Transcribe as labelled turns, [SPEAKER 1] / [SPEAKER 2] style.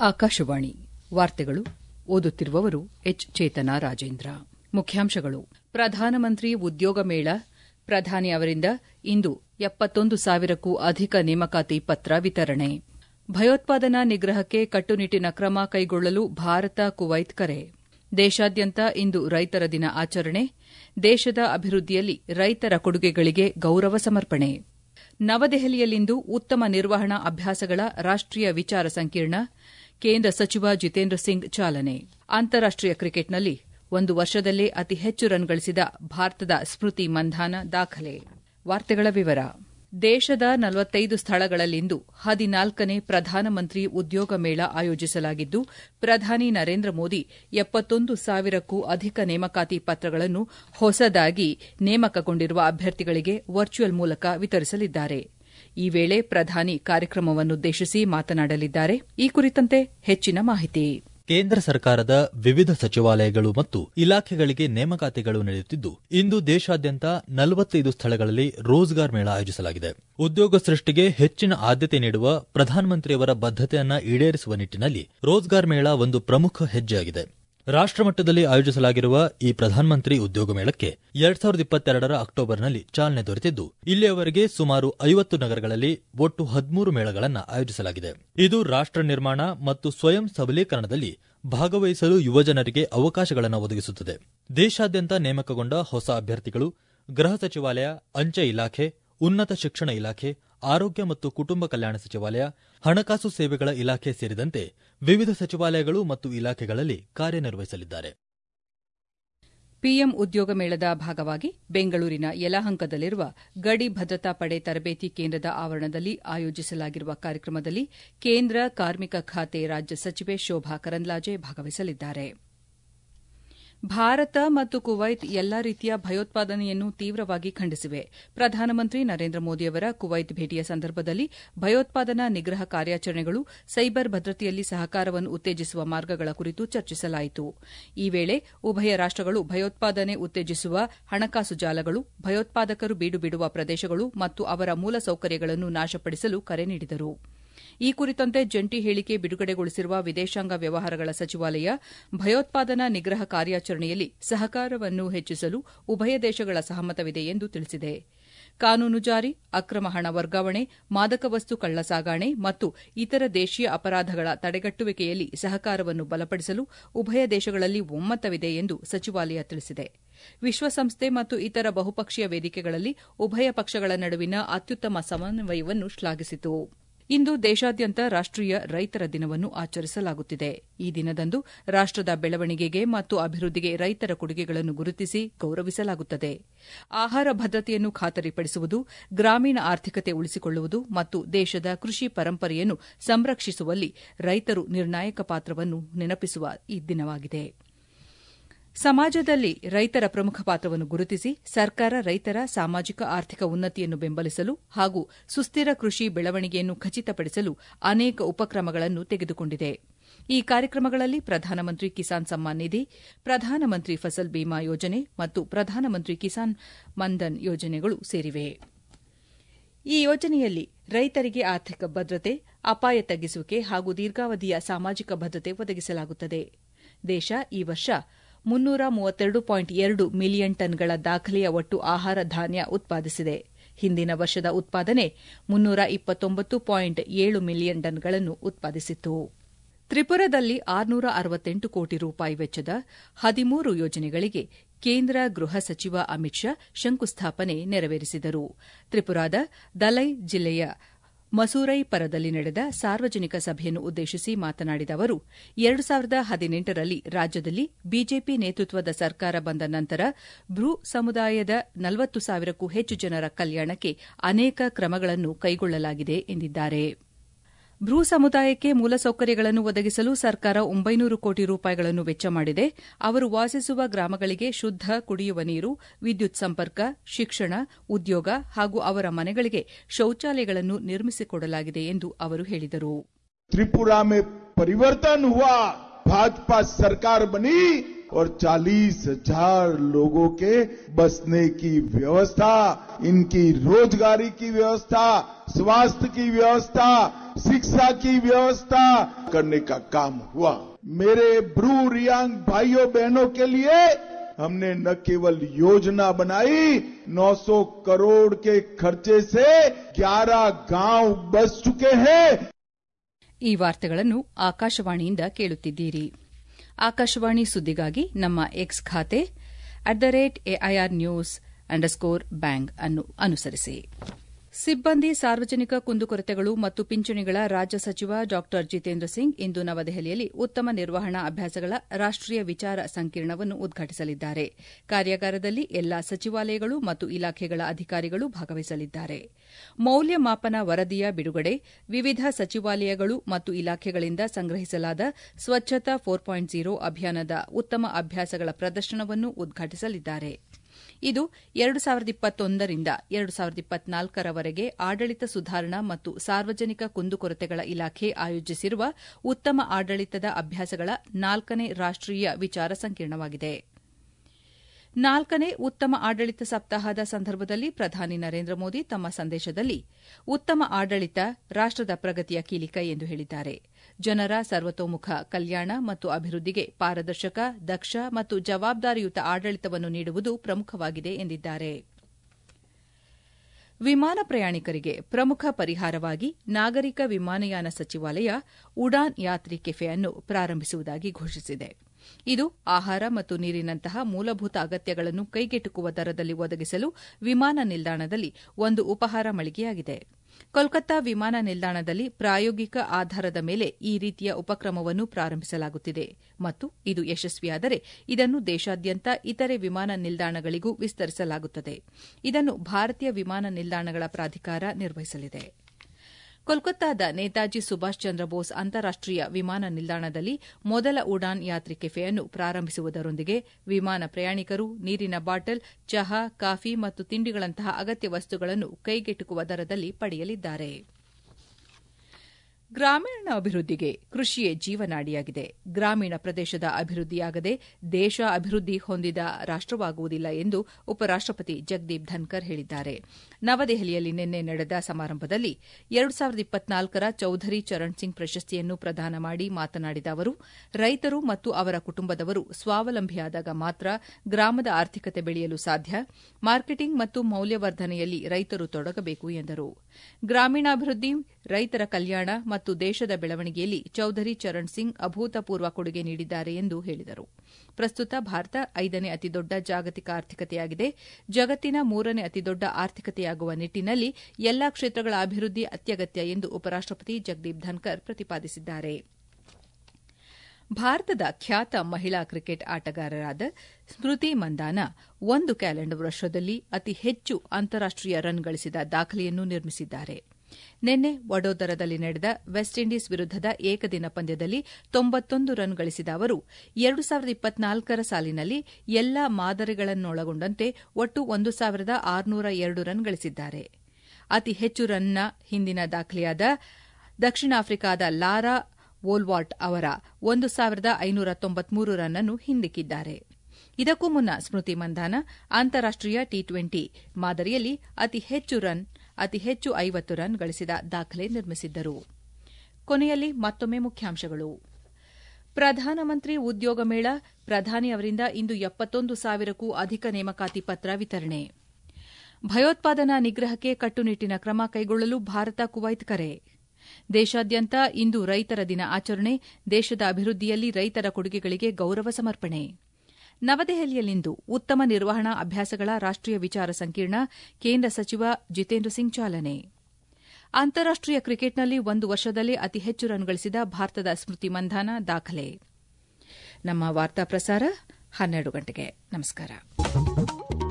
[SPEAKER 1] ಆಕಾಶವಾಣಿ ವಾರ್ತೆಗಳು ಓದುತ್ತಿರುವವರು ಎಚ್ ಚೇತನ ರಾಜೇಂದ್ರ ಮುಖ್ಯಾಂಶಗಳು ಪ್ರಧಾನಮಂತ್ರಿ ಉದ್ಯೋಗ ಮೇಳ ಪ್ರಧಾನಿ ಅವರಿಂದ ಇಂದು ಎಪ್ಪತ್ತೊಂದು ಸಾವಿರಕ್ಕೂ ಅಧಿಕ ನೇಮಕಾತಿ ಪತ್ರ ವಿತರಣೆ ಭಯೋತ್ಪಾದನಾ ನಿಗ್ರಹಕ್ಕೆ ಕಟ್ಟುನಿಟ್ಟಿನ ಕ್ರಮ ಕೈಗೊಳ್ಳಲು ಭಾರತ ಕುವೈತ್ ಕರೆ ದೇಶಾದ್ಯಂತ ಇಂದು ರೈತರ ದಿನ ಆಚರಣೆ ದೇಶದ ಅಭಿವೃದ್ಧಿಯಲ್ಲಿ ರೈತರ ಕೊಡುಗೆಗಳಿಗೆ ಗೌರವ ಸಮರ್ಪಣೆ ನವದೆಹಲಿಯಲ್ಲಿಂದು ಉತ್ತಮ ನಿರ್ವಹಣಾ ಅಭ್ಯಾಸಗಳ ರಾಷ್ಟೀಯ ವಿಚಾರ ಸಂಕಿರಣ ಕೇಂದ್ರ ಸಚಿವ ಜಿತೇಂದ್ರ ಸಿಂಗ್ ಚಾಲನೆ ಅಂತಾರಾಷ್ಟೀಯ ಕ್ರಿಕೆಟ್ನಲ್ಲಿ ಒಂದು ವರ್ಷದಲ್ಲೇ ಅತಿ ಹೆಚ್ಚು ರನ್ ಗಳಿಸಿದ ಭಾರತದ ಸ್ಮೃತಿ ಮಂಧಾನ ದಾಖಲೆ ವಾರ್ತೆಗಳ ವಿವರ ದೇಶದ ನಲವತ್ತೈದು ಸ್ಥಳಗಳಲ್ಲಿಂದು ಹದಿನಾಲ್ಕನೇ ಪ್ರಧಾನಮಂತ್ರಿ ಉದ್ಯೋಗ ಮೇಳ ಆಯೋಜಿಸಲಾಗಿದ್ದು ಪ್ರಧಾನಿ ನರೇಂದ್ರ ಮೋದಿ ಎಪ್ಪತ್ತೊಂದು ಸಾವಿರಕ್ಕೂ ಅಧಿಕ ನೇಮಕಾತಿ ಪತ್ರಗಳನ್ನು ಹೊಸದಾಗಿ ನೇಮಕಗೊಂಡಿರುವ ಅಭ್ಯರ್ಥಿಗಳಿಗೆ ವರ್ಚುವಲ್ ಮೂಲಕ ವಿತರಿಸಲಿದ್ದಾರೆ ಈ ವೇಳೆ ಪ್ರಧಾನಿ ಕಾರ್ಯಕ್ರಮವನ್ನುದ್ದೇಶಿಸಿ ಮಾತನಾಡಲಿದ್ದಾರೆ ಈ ಕುರಿತಂತೆ ಹೆಚ್ಚಿನ ಮಾಹಿತಿ
[SPEAKER 2] ಕೇಂದ್ರ ಸರ್ಕಾರದ ವಿವಿಧ ಸಚಿವಾಲಯಗಳು ಮತ್ತು ಇಲಾಖೆಗಳಿಗೆ ನೇಮಕಾತಿಗಳು ನಡೆಯುತ್ತಿದ್ದು ಇಂದು ದೇಶಾದ್ಯಂತ ನಲವತ್ತೈದು ಸ್ಥಳಗಳಲ್ಲಿ ರೋಜ್ಗಾರ್ ಮೇಳ ಆಯೋಜಿಸಲಾಗಿದೆ ಉದ್ಯೋಗ ಸೃಷ್ಟಿಗೆ ಹೆಚ್ಚಿನ ಆದ್ಯತೆ ನೀಡುವ ಪ್ರಧಾನಮಂತ್ರಿಯವರ ಬದ್ದತೆಯನ್ನ ಈಡೇರಿಸುವ ನಿಟ್ಟಿನಲ್ಲಿ ರೋಜ್ಗಾರ್ ಮೇಳ ಒಂದು ಪ್ರಮುಖ ಹೆಜ್ಜೆಯಾಗಿದೆ ರಾಷ್ಟಮಟ್ಟದಲ್ಲಿ ಆಯೋಜಿಸಲಾಗಿರುವ ಈ ಪ್ರಧಾನಮಂತ್ರಿ ಉದ್ಯೋಗ ಮೇಳಕ್ಕೆ ಎರಡ್ ಸಾವಿರದ ಇಪ್ಪತ್ತೆರಡರ ಅಕ್ಟೋಬರ್ನಲ್ಲಿ ಚಾಲನೆ ದೊರೆತಿದ್ದು ಇಲ್ಲಿಯವರೆಗೆ ಸುಮಾರು ಐವತ್ತು ನಗರಗಳಲ್ಲಿ ಒಟ್ಟು ಹದಿಮೂರು ಮೇಳಗಳನ್ನು ಆಯೋಜಿಸಲಾಗಿದೆ ಇದು ರಾಷ್ಟ ನಿರ್ಮಾಣ ಮತ್ತು ಸ್ವಯಂ ಸಬಲೀಕರಣದಲ್ಲಿ ಭಾಗವಹಿಸಲು ಯುವಜನರಿಗೆ ಅವಕಾಶಗಳನ್ನು ಒದಗಿಸುತ್ತದೆ ದೇಶಾದ್ಯಂತ ನೇಮಕಗೊಂಡ ಹೊಸ ಅಭ್ಯರ್ಥಿಗಳು ಗೃಹ ಸಚಿವಾಲಯ ಅಂಚೆ ಇಲಾಖೆ ಉನ್ನತ ಶಿಕ್ಷಣ ಇಲಾಖೆ ಆರೋಗ್ಯ ಮತ್ತು ಕುಟುಂಬ ಕಲ್ಯಾಣ ಸಚಿವಾಲಯ ಹಣಕಾಸು ಸೇವೆಗಳ ಇಲಾಖೆ ಸೇರಿದಂತೆ ವಿವಿಧ ಸಚಿವಾಲಯಗಳು ಮತ್ತು ಇಲಾಖೆಗಳಲ್ಲಿ ಕಾರ್ಯನಿರ್ವಹಿಸಲಿದ್ದಾರೆ
[SPEAKER 1] ಪಿಎಂ ಉದ್ಯೋಗ ಮೇಳದ ಭಾಗವಾಗಿ ಬೆಂಗಳೂರಿನ ಯಲಹಂಕದಲ್ಲಿರುವ ಗಡಿ ಭದ್ರತಾ ಪಡೆ ತರಬೇತಿ ಕೇಂದ್ರದ ಆವರಣದಲ್ಲಿ ಆಯೋಜಿಸಲಾಗಿರುವ ಕಾರ್ಯಕ್ರಮದಲ್ಲಿ ಕೇಂದ್ರ ಕಾರ್ಮಿಕ ಖಾತೆ ರಾಜ್ಯ ಸಚಿವೆ ಶೋಭಾ ಕರಂದ್ಲಾಜೆ ಭಾಗವಹಿಸಲಿದ್ದಾರೆ ಭಾರತ ಮತ್ತು ಕುವೈತ್ ಎಲ್ಲಾ ರೀತಿಯ ಭಯೋತ್ಪಾದನೆಯನ್ನು ತೀವ್ರವಾಗಿ ಖಂಡಿಸಿವೆ ಪ್ರಧಾನಮಂತ್ರಿ ನರೇಂದ್ರ ಮೋದಿಯವರ ಕುವೈತ್ ಭೇಟಿಯ ಸಂದರ್ಭದಲ್ಲಿ ಭಯೋತ್ಪಾದನಾ ನಿಗ್ರಹ ಕಾರ್ಯಾಚರಣೆಗಳು ಸೈಬರ್ ಭದ್ರತೆಯಲ್ಲಿ ಸಹಕಾರವನ್ನು ಉತ್ತೇಜಿಸುವ ಮಾರ್ಗಗಳ ಕುರಿತು ಚರ್ಚಿಸಲಾಯಿತು ಈ ವೇಳೆ ಉಭಯ ರಾಷ್ಟಗಳು ಭಯೋತ್ಪಾದನೆ ಉತ್ತೇಜಿಸುವ ಹಣಕಾಸು ಜಾಲಗಳು ಭಯೋತ್ಪಾದಕರು ಬೀಡು ಬಿಡುವ ಪ್ರದೇಶಗಳು ಮತ್ತು ಅವರ ಮೂಲಸೌಕರ್ಯಗಳನ್ನು ನಾಶಪಡಿಸಲು ಕರೆ ನೀಡಿದರು ಈ ಕುರಿತಂತೆ ಜಂಟಿ ಹೇಳಿಕೆ ಬಿಡುಗಡೆಗೊಳಿಸಿರುವ ವಿದೇಶಾಂಗ ವ್ಯವಹಾರಗಳ ಸಚಿವಾಲಯ ಭಯೋತ್ಪಾದನಾ ನಿಗ್ರಹ ಕಾರ್ಯಾಚರಣೆಯಲ್ಲಿ ಸಹಕಾರವನ್ನು ಹೆಚ್ಚಿಸಲು ಉಭಯ ದೇಶಗಳ ಸಹಮತವಿದೆ ಎಂದು ತಿಳಿಸಿದೆ ಕಾನೂನು ಜಾರಿ ಅಕ್ರಮ ಹಣ ವರ್ಗಾವಣೆ ಮಾದಕ ವಸ್ತು ಕಳ್ಳಸಾಗಣೆ ಮತ್ತು ಇತರ ದೇಶೀಯ ಅಪರಾಧಗಳ ತಡೆಗಟ್ಟುವಿಕೆಯಲ್ಲಿ ಸಹಕಾರವನ್ನು ಬಲಪಡಿಸಲು ಉಭಯ ದೇಶಗಳಲ್ಲಿ ಒಮ್ಮತವಿದೆ ಎಂದು ಸಚಿವಾಲಯ ತಿಳಿಸಿದೆ ವಿಶ್ವಸಂಸ್ಥೆ ಮತ್ತು ಇತರ ಬಹುಪಕ್ಷೀಯ ವೇದಿಕೆಗಳಲ್ಲಿ ಉಭಯ ಪಕ್ಷಗಳ ನಡುವಿನ ಅತ್ಯುತ್ತಮ ಸಮನ್ವಯವನ್ನು ಶ್ಲಾಘಿಸಿತು ಇಂದು ದೇಶಾದ್ಯಂತ ರಾಷ್ಟೀಯ ರೈತರ ದಿನವನ್ನು ಆಚರಿಸಲಾಗುತ್ತಿದೆ ಈ ದಿನದಂದು ರಾಷ್ಟದ ಬೆಳವಣಿಗೆಗೆ ಮತ್ತು ಅಭಿವೃದ್ಧಿಗೆ ರೈತರ ಕೊಡುಗೆಗಳನ್ನು ಗುರುತಿಸಿ ಗೌರವಿಸಲಾಗುತ್ತದೆ ಆಹಾರ ಭದ್ರತೆಯನ್ನು ಖಾತರಿಪಡಿಸುವುದು ಗ್ರಾಮೀಣ ಆರ್ಥಿಕತೆ ಉಳಿಸಿಕೊಳ್ಳುವುದು ಮತ್ತು ದೇಶದ ಕೃಷಿ ಪರಂಪರೆಯನ್ನು ಸಂರಕ್ಷಿಸುವಲ್ಲಿ ರೈತರು ನಿರ್ಣಾಯಕ ಪಾತ್ರವನ್ನು ನೆನಪಿಸುವ ಈ ದಿನವಾಗಿದೆ ಸಮಾಜದಲ್ಲಿ ರೈತರ ಪ್ರಮುಖ ಪಾತ್ರವನ್ನು ಗುರುತಿಸಿ ಸರ್ಕಾರ ರೈತರ ಸಾಮಾಜಿಕ ಆರ್ಥಿಕ ಉನ್ನತಿಯನ್ನು ಬೆಂಬಲಿಸಲು ಹಾಗೂ ಸುಸ್ಥಿರ ಕೃಷಿ ಬೆಳವಣಿಗೆಯನ್ನು ಖಚಿತಪಡಿಸಲು ಅನೇಕ ಉಪಕ್ರಮಗಳನ್ನು ತೆಗೆದುಕೊಂಡಿದೆ ಈ ಕಾರ್ಯಕ್ರಮಗಳಲ್ಲಿ ಪ್ರಧಾನಮಂತ್ರಿ ಕಿಸಾನ್ ಸಮ್ಮಾನ್ ನಿಧಿ ಪ್ರಧಾನಮಂತ್ರಿ ಫಸಲ್ ಬಿಮಾ ಯೋಜನೆ ಮತ್ತು ಪ್ರಧಾನಮಂತ್ರಿ ಕಿಸಾನ್ ಮನ್ಧನ್ ಯೋಜನೆಗಳು ಸೇರಿವೆ ಈ ಯೋಜನೆಯಲ್ಲಿ ರೈತರಿಗೆ ಆರ್ಥಿಕ ಭದ್ರತೆ ಅಪಾಯ ತಗ್ಗಿಸುವಿಕೆ ಹಾಗೂ ದೀರ್ಘಾವಧಿಯ ಸಾಮಾಜಿಕ ಭದ್ರತೆ ಒದಗಿಸಲಾಗುತ್ತದೆ ದೇಶ ಈ ವರ್ಷ ಮುನ್ನೂರ ಮೂವತ್ತೆರಡು ಪಾಯಿಂಟ್ ಎರಡು ಮಿಲಿಯನ್ ಟನ್ಗಳ ದಾಖಲೆಯ ಒಟ್ಟು ಆಹಾರ ಧಾನ್ಯ ಉತ್ಪಾದಿಸಿದೆ ಹಿಂದಿನ ವರ್ಷದ ಉತ್ಪಾದನೆ ಮುನ್ನೂರ ಇಪ್ಪತ್ತೊಂಬತ್ತು ಪಾಯಿಂಟ್ ಏಳು ಮಿಲಿಯನ್ ಟನ್ಗಳನ್ನು ಉತ್ಪಾದಿಸಿತ್ತು ತ್ರಿಪುರದಲ್ಲಿ ಆರುನೂರ ಅರವತ್ತೆಂಟು ಕೋಟಿ ರೂಪಾಯಿ ವೆಚ್ಚದ ಹದಿಮೂರು ಯೋಜನೆಗಳಿಗೆ ಕೇಂದ್ರ ಗೃಹ ಸಚಿವ ಅಮಿತ್ ಶಾ ಶಂಕುಸ್ಥಾಪನೆ ನೆರವೇರಿಸಿದರು ತ್ರಿಪುರಾದ ದಲೈ ಜಿಲ್ಲೆಯ ಮಸೂರೈಪರದಲ್ಲಿ ನಡೆದ ಸಾರ್ವಜನಿಕ ಸಭೆಯನ್ನು ಉದ್ದೇಶಿಸಿ ಮಾತನಾಡಿದ ಅವರು ಎರಡು ಸಾವಿರದ ಹದಿನೆಂಟರಲ್ಲಿ ರಾಜ್ಯದಲ್ಲಿ ಬಿಜೆಪಿ ನೇತೃತ್ವದ ಸರ್ಕಾರ ಬಂದ ನಂತರ ಭ್ರೂ ಸಮುದಾಯದ ನಲವತ್ತು ಸಾವಿರಕ್ಕೂ ಹೆಚ್ಚು ಜನರ ಕಲ್ಯಾಣಕ್ಕೆ ಅನೇಕ ಕ್ರಮಗಳನ್ನು ಕೈಗೊಳ್ಳಲಾಗಿದೆ ಎಂದಿದ್ದಾರೆ ಭ್ರೂ ಸಮುದಾಯಕ್ಕೆ ಮೂಲಸೌಕರ್ಯಗಳನ್ನು ಒದಗಿಸಲು ಸರ್ಕಾರ ಒಂಬೈನೂರು ಕೋಟಿ ರೂಪಾಯಿಗಳನ್ನು ವೆಚ್ಚ ಮಾಡಿದೆ ಅವರು ವಾಸಿಸುವ ಗ್ರಾಮಗಳಿಗೆ ಶುದ್ದ ಕುಡಿಯುವ ನೀರು ವಿದ್ಯುತ್ ಸಂಪರ್ಕ ಶಿಕ್ಷಣ ಉದ್ಯೋಗ ಹಾಗೂ ಅವರ ಮನೆಗಳಿಗೆ ಶೌಚಾಲಯಗಳನ್ನು ನಿರ್ಮಿಸಿಕೊಡಲಾಗಿದೆ ಎಂದು ಅವರು ಹೇಳಿದರು
[SPEAKER 3] त्रिपुरा में परिवर्तन हुआ भाजपा सरकार बनी और चालीस हजार लोगों के बसने की व्यवस्था इनकी रोजगारी की व्यवस्था स्वास्थ्य की व्यवस्था शिक्षा की व्यवस्था करने का काम हुआ मेरे ब्रू रियांग भाइयों बहनों के लिए हमने न केवल योजना बनाई 900 करोड़ के खर्चे से 11 गांव बस चुके हैं
[SPEAKER 1] ಈ ವಾರ್ತೆಗಳನ್ನು ಆಕಾಶವಾಣಿಯಿಂದ ಕೇಳುತ್ತಿದ್ದೀರಿ ಆಕಾಶವಾಣಿ ಸುದ್ದಿಗಾಗಿ ನಮ್ಮ ಎಕ್ಸ್ ಖಾತೆ at the rate AIR news underscore bang ಅನ್ನು ಅನುಸರಿಸಿ ಸಿಬ್ಬಂದಿ ಸಾರ್ವಜನಿಕ ಕುಂದುಕೊರತೆಗಳು ಮತ್ತು ಪಿಂಚಣಿಗಳ ರಾಜ್ಯ ಸಚಿವ ಡಾ ಜಿತೇಂದ್ರ ಸಿಂಗ್ ಇಂದು ನವದೆಹಲಿಯಲ್ಲಿ ಉತ್ತಮ ನಿರ್ವಹಣಾ ಅಭ್ಯಾಸಗಳ ರಾಷ್ಟೀಯ ವಿಚಾರ ಸಂಕಿರಣವನ್ನು ಉದ್ಘಾಟಿಸಲಿದ್ದಾರೆ ಕಾರ್ಯಾಗಾರದಲ್ಲಿ ಎಲ್ಲಾ ಸಚಿವಾಲಯಗಳು ಮತ್ತು ಇಲಾಖೆಗಳ ಅಧಿಕಾರಿಗಳು ಭಾಗವಹಿಸಲಿದ್ದಾರೆ ಮೌಲ್ಯಮಾಪನ ವರದಿಯ ಬಿಡುಗಡೆ ವಿವಿಧ ಸಚಿವಾಲಯಗಳು ಮತ್ತು ಇಲಾಖೆಗಳಿಂದ ಸಂಗ್ರಹಿಸಲಾದ ಸ್ವಚ್ಛತಾ ಫೋರ್ ಪಾಯಿಂಟ್ ಝೀರೋ ಅಭಿಯಾನದ ಉತ್ತಮ ಅಭ್ಯಾಸಗಳ ಪ್ರದರ್ಶನವನ್ನು ಉದ್ಘಾಟಿಸಲಿದ್ದಾರೆ ಇದು ಎರಡು ಸಾವಿರದ ಇಪ್ಪತ್ತೊಂದರಿಂದ ಎರಡು ಸಾವಿರದ ಇಪ್ಪತ್ನಾಲ್ಕರವರೆಗೆ ಆಡಳಿತ ಸುಧಾರಣಾ ಮತ್ತು ಸಾರ್ವಜನಿಕ ಕುಂದುಕೊರತೆಗಳ ಇಲಾಖೆ ಆಯೋಜಿಸಿರುವ ಉತ್ತಮ ಆಡಳಿತದ ಅಭ್ಯಾಸಗಳ ನಾಲ್ಕನೇ ರಾಷ್ಟೀಯ ವಿಚಾರ ಸಂಕಿರಣವಾಗಿದೆ ನಾಲ್ಕನೇ ಉತ್ತಮ ಆಡಳಿತ ಸಪ್ತಾಹದ ಸಂದರ್ಭದಲ್ಲಿ ಪ್ರಧಾನಿ ನರೇಂದ್ರ ಮೋದಿ ತಮ್ಮ ಸಂದೇಶದಲ್ಲಿ ಉತ್ತಮ ಆಡಳಿತ ರಾಷ್ಟದ ಪ್ರಗತಿಯ ಕೀಲಿಕ ಎಂದು ಹೇಳಿದ್ದಾರೆ ಜನರ ಸರ್ವತೋಮುಖ ಕಲ್ಯಾಣ ಮತ್ತು ಅಭಿವೃದ್ಧಿಗೆ ಪಾರದರ್ಶಕ ದಕ್ಷ ಮತ್ತು ಜವಾಬ್ದಾರಿಯುತ ಆಡಳಿತವನ್ನು ನೀಡುವುದು ಪ್ರಮುಖವಾಗಿದೆ ಎಂದಿದ್ದಾರೆ ವಿಮಾನ ಪ್ರಯಾಣಿಕರಿಗೆ ಪ್ರಮುಖ ಪರಿಹಾರವಾಗಿ ನಾಗರಿಕ ವಿಮಾನಯಾನ ಸಚಿವಾಲಯ ಉಡಾನ್ ಯಾತ್ರಿ ಕೆಫೆ ಅನ್ನು ಪ್ರಾರಂಭಿಸುವುದಾಗಿ ಘೋಷಿಸಿದೆ ಇದು ಆಹಾರ ಮತ್ತು ನೀರಿನಂತಹ ಮೂಲಭೂತ ಅಗತ್ಯಗಳನ್ನು ಕೈಗೆಟುಕುವ ದರದಲ್ಲಿ ಒದಗಿಸಲು ವಿಮಾನ ನಿಲ್ದಾಣದಲ್ಲಿ ಒಂದು ಉಪಹಾರ ಮಳಿಗೆಯಾಗಿದೆ ಕೋಲ್ಕತ್ತಾ ವಿಮಾನ ನಿಲ್ದಾಣದಲ್ಲಿ ಪ್ರಾಯೋಗಿಕ ಆಧಾರದ ಮೇಲೆ ಈ ರೀತಿಯ ಉಪಕ್ರಮವನ್ನು ಪ್ರಾರಂಭಿಸಲಾಗುತ್ತಿದೆ ಮತ್ತು ಇದು ಯಶಸ್ವಿಯಾದರೆ ಇದನ್ನು ದೇಶಾದ್ಯಂತ ಇತರೆ ವಿಮಾನ ನಿಲ್ದಾಣಗಳಿಗೂ ವಿಸ್ತರಿಸಲಾಗುತ್ತದೆ ಇದನ್ನು ಭಾರತೀಯ ವಿಮಾನ ನಿಲ್ದಾಣಗಳ ಪ್ರಾಧಿಕಾರ ನಿರ್ವಹಿಸಲಿದೆ ಕೋಲ್ಕತ್ತಾದ ನೇತಾಜಿ ಸುಭಾಷ್ ಚಂದ್ರ ಬೋಸ್ ಅಂತಾರಾಷ್ಟೀಯ ವಿಮಾನ ನಿಲ್ದಾಣದಲ್ಲಿ ಮೊದಲ ಉಡಾನ್ ಯಾತ್ರಿ ಕೆಫೆಯನ್ನು ಪ್ರಾರಂಭಿಸುವುದರೊಂದಿಗೆ ವಿಮಾನ ಪ್ರಯಾಣಿಕರು ನೀರಿನ ಬಾಟಲ್ ಚಹಾ ಕಾಫಿ ಮತ್ತು ತಿಂಡಿಗಳಂತಹ ಅಗತ್ಯ ವಸ್ತುಗಳನ್ನು ಕೈಗೆಟುಕುವ ದರದಲ್ಲಿ ಪಡೆಯಲಿದ್ದಾರೆ ಗ್ರಾಮೀಣ ಅಭಿವೃದ್ಧಿಗೆ ಕೃಷಿಯೇ ಜೀವನಾಡಿಯಾಗಿದೆ ಗ್ರಾಮೀಣ ಪ್ರದೇಶದ ಅಭಿವೃದ್ಧಿಯಾಗದೆ ದೇಶ ಅಭಿವೃದ್ಧಿ ಹೊಂದಿದ ರಾಷ್ಟವಾಗುವುದಿಲ್ಲ ಎಂದು ಉಪರಾಷ್ಟಪತಿ ಜಗದೀಪ್ ಧನ್ಕರ್ ಹೇಳಿದ್ದಾರೆ ನವದೆಹಲಿಯಲ್ಲಿ ನಿನ್ನೆ ನಡೆದ ಸಮಾರಂಭದಲ್ಲಿ ಎರಡು ಸಾವಿರದ ಇಪ್ಪತ್ನಾಲ್ಕರ ಚೌಧರಿ ಚರಣ್ ಸಿಂಗ್ ಪ್ರಶಸ್ತಿಯನ್ನು ಪ್ರದಾನ ಮಾಡಿ ಮಾತನಾಡಿದ ಅವರು ರೈತರು ಮತ್ತು ಅವರ ಕುಟುಂಬದವರು ಸ್ವಾವಲಂಬಿಯಾದಾಗ ಮಾತ್ರ ಗ್ರಾಮದ ಆರ್ಥಿಕತೆ ಬೆಳೆಯಲು ಸಾಧ್ಯ ಮಾರ್ಕೆಟಿಂಗ್ ಮತ್ತು ಮೌಲ್ಯವರ್ಧನೆಯಲ್ಲಿ ರೈತರು ತೊಡಗಬೇಕು ಎಂದರು ಗ್ರಾಮೀಣಾಭಿವೃದ್ಧಿ ರೈತರ ಕಲ್ಯಾಣ ಮತ್ತು ದೇಶದ ಬೆಳವಣಿಗೆಯಲ್ಲಿ ಚೌಧರಿ ಚರಣ್ ಸಿಂಗ್ ಅಭೂತಪೂರ್ವ ಕೊಡುಗೆ ನೀಡಿದ್ದಾರೆ ಎಂದು ಹೇಳಿದರು ಪ್ರಸ್ತುತ ಭಾರತ ಐದನೇ ಅತಿದೊಡ್ಡ ಜಾಗತಿಕ ಆರ್ಥಿಕತೆಯಾಗಿದೆ ಜಗತ್ತಿನ ಮೂರನೇ ಅತಿದೊಡ್ಡ ಆರ್ಥಿಕತೆಯಾಗುವ ನಿಟ್ಟಿನಲ್ಲಿ ಎಲ್ಲಾ ಕ್ಷೇತ್ರಗಳ ಅಭಿವೃದ್ಧಿ ಅತ್ಯಗತ್ಯ ಎಂದು ಉಪರಾಷ್ಟಪತಿ ಜಗದೀಪ್ ಧನ್ಕರ್ ಪ್ರತಿಪಾದಿಸಿದ್ದಾರೆ ಭಾರತದ ಖ್ಯಾತ ಮಹಿಳಾ ಕ್ರಿಕೆಟ್ ಆಟಗಾರರಾದ ಸ್ಮೃತಿ ಮಂದಾನ ಒಂದು ಕ್ಯಾಲೆಂಡರ್ ವರ್ಷದಲ್ಲಿ ಅತಿ ಹೆಚ್ಚು ಅಂತಾರಾಷ್ಟೀಯ ರನ್ ಗಳಿಸಿದ ದಾಖಲೆಯನ್ನು ನಿರ್ಮಿಸಿದ್ದಾರೆ ನಿನ್ನೆ ವಡೋದರದಲ್ಲಿ ನಡೆದ ವೆಸ್ಟ್ ಇಂಡೀಸ್ ವಿರುದ್ದದ ಏಕದಿನ ಪಂದ್ಯದಲ್ಲಿ ತೊಂಬತ್ತೊಂದು ರನ್ ಗಳಿಸಿದ ಅವರು ಎರಡು ಸಾವಿರದ ಇಪ್ಪತ್ನಾಲ್ಕರ ಸಾಲಿನಲ್ಲಿ ಎಲ್ಲಾ ಮಾದರಿಗಳನ್ನೊಳಗೊಂಡಂತೆ ಒಟ್ಟು ಒಂದು ಸಾವಿರದ ಆರುನೂರ ಎರಡು ರನ್ ಗಳಿಸಿದ್ದಾರೆ ಅತಿ ಹೆಚ್ಚು ರನ್ನ ಹಿಂದಿನ ದಾಖಲೆಯಾದ ದಕ್ಷಿಣ ಆಫ್ರಿಕಾದ ಲಾರಾ ವೋಲ್ವಾರ್ಟ್ ಅವರ ಒಂದು ಸಾವಿರದ ಐನೂರ ತೊಂಬತ್ಮೂರು ರನ್ ಅನ್ನು ಹಿಂದಿಕ್ಕಿದ್ದಾರೆ ಇದಕ್ಕೂ ಮುನ್ನ ಸ್ಮೃತಿ ಮಂದಾನ ಅಂತಾರಾಷ್ಟೀಯ ಟಿ ಟ್ವೆಂಟಿ ಮಾದರಿಯಲ್ಲಿ ಅತಿ ಹೆಚ್ಚು ರನ್ ಅತಿ ಹೆಚ್ಚು ಐವತ್ತು ರನ್ ಗಳಿಸಿದ ದಾಖಲೆ ನಿರ್ಮಿಸಿದ್ದರು ಕೊನೆಯಲ್ಲಿ ಮತ್ತೊಮ್ಮೆ ಮುಖ್ಯಾಂಶಗಳು ಪ್ರಧಾನಮಂತ್ರಿ ಉದ್ಯೋಗ ಮೇಳ ಪ್ರಧಾನಿ ಅವರಿಂದ ಇಂದು ಎಪ್ಪತ್ತೊಂದು ಸಾವಿರಕ್ಕೂ ಅಧಿಕ ನೇಮಕಾತಿ ಪತ್ರ ವಿತರಣೆ ಭಯೋತ್ಪಾದನಾ ನಿಗ್ರಹಕ್ಕೆ ಕಟ್ಟುನಿಟ್ಟಿನ ಕ್ರಮ ಕೈಗೊಳ್ಳಲು ಭಾರತ ಕುವೈತ್ ಕರೆ ದೇಶಾದ್ಯಂತ ಇಂದು ರೈತರ ದಿನ ಆಚರಣೆ ದೇಶದ ಅಭಿವೃದ್ಧಿಯಲ್ಲಿ ರೈತರ ಕೊಡುಗೆಗಳಿಗೆ ಗೌರವ ಸಮರ್ಪಣೆ ನವದೆಹಲಿಯಲ್ಲಿಂದು ಉತ್ತಮ ನಿರ್ವಹಣಾ ಅಭ್ಯಾಸಗಳ ರಾಷ್ಟೀಯ ವಿಚಾರ ಸಂಕಿರಣ ಕೇಂದ್ರ ಸಚಿವ ಜಿತೇಂದ್ರ ಸಿಂಗ್ ಚಾಲನೆ ಅಂತಾರಾಷ್ಟೀಯ ಕ್ರಿಕೆಟ್ನಲ್ಲಿ ಒಂದು ವರ್ಷದಲ್ಲೇ ಅತಿ ಹೆಚ್ಚು ರನ್ ಗಳಿಸಿದ ಭಾರತದ ಸ್ಮೃತಿ ಮಂಧಾನ ದಾಖಲೆ ನಮ್ಮ ವಾರ್ತಾ ಪ್ರಸಾರ ಹನ್ನೆರಡು ಗಂಟೆಗೆ ನಮಸ್ಕಾರ